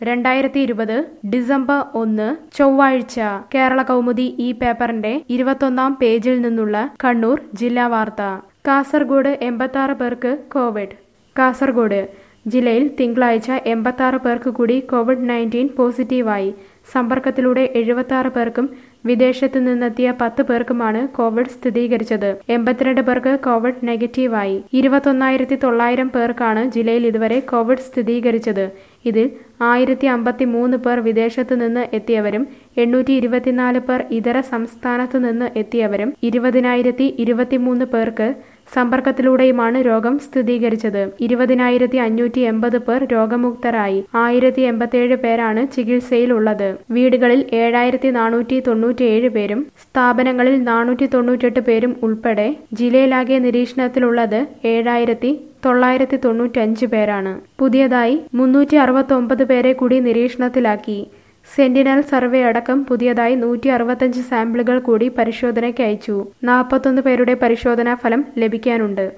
രണ്ടായിരത്തി ഇരുപത് ഡിസംബർ ഒന്ന് ചൊവ്വാഴ്ച കേരള കൗമുദി ഈ പേപ്പറിന്റെ ഇരുപത്തൊന്നാം പേജിൽ നിന്നുള്ള കണ്ണൂർ ജില്ലാ വാർത്ത കാസർഗോഡ് എൺപത്താറ് പേർക്ക് കോവിഡ് കാസർഗോഡ് ജില്ലയിൽ തിങ്കളാഴ്ച എൺപത്താറ് പേർക്ക് കൂടി കോവിഡ് നയൻറ്റീൻ പോസിറ്റീവായി സമ്പർക്കത്തിലൂടെ എഴുപത്തി പേർക്കും വിദേശത്തു നിന്നെത്തിയ പത്ത് പേർക്കുമാണ് കോവിഡ് സ്ഥിരീകരിച്ചത് എൺപത്തിരണ്ട് പേർക്ക് കോവിഡ് നെഗറ്റീവായി ഇരുപത്തൊന്നായിരത്തി തൊള്ളായിരം പേർക്കാണ് ജില്ലയിൽ ഇതുവരെ കോവിഡ് സ്ഥിരീകരിച്ചത് ഇതിൽ ആയിരത്തി അമ്പത്തി മൂന്ന് പേർ വിദേശത്തു നിന്ന് എത്തിയവരും എണ്ണൂറ്റി ഇരുപത്തിനാല് പേർ ഇതര സംസ്ഥാനത്തു നിന്ന് എത്തിയവരും ഇരുപതിനായിരത്തി ഇരുപത്തിമൂന്ന് പേർക്ക് സമ്പർക്കത്തിലൂടെയുമാണ് രോഗം സ്ഥിരീകരിച്ചത് ഇരുപതിനായിരത്തി അഞ്ഞൂറ്റി എൺപത് പേർ രോഗമുക്തരായി ആയിരത്തി എൺപത്തിയേഴ് പേരാണ് ചികിത്സയിലുള്ളത് വീടുകളിൽ ഏഴായിരത്തി നാനൂറ്റി തൊണ്ണൂറ്റിയേഴ് പേരും സ്ഥാപനങ്ങളിൽ നാനൂറ്റി തൊണ്ണൂറ്റെട്ട് പേരും ഉൾപ്പെടെ ജില്ലയിലാകെ നിരീക്ഷണത്തിലുള്ളത് ഏഴായിരത്തി തൊള്ളായിരത്തി തൊണ്ണൂറ്റഞ്ച് പേരാണ് പുതിയതായി മുന്നൂറ്റി അറുപത്തി ഒമ്പത് പേരെ കൂടി നിരീക്ഷണത്തിലാക്കി സെന്റിനൽ സർവേ അടക്കം പുതിയതായി നൂറ്റി അറുപത്തഞ്ച് സാമ്പിളുകൾ കൂടി പരിശോധനയ്ക്ക് അയച്ചു നാൽപ്പത്തൊന്ന് പേരുടെ പരിശോധനാ ഫലം ലഭിക്കാനുണ്ട്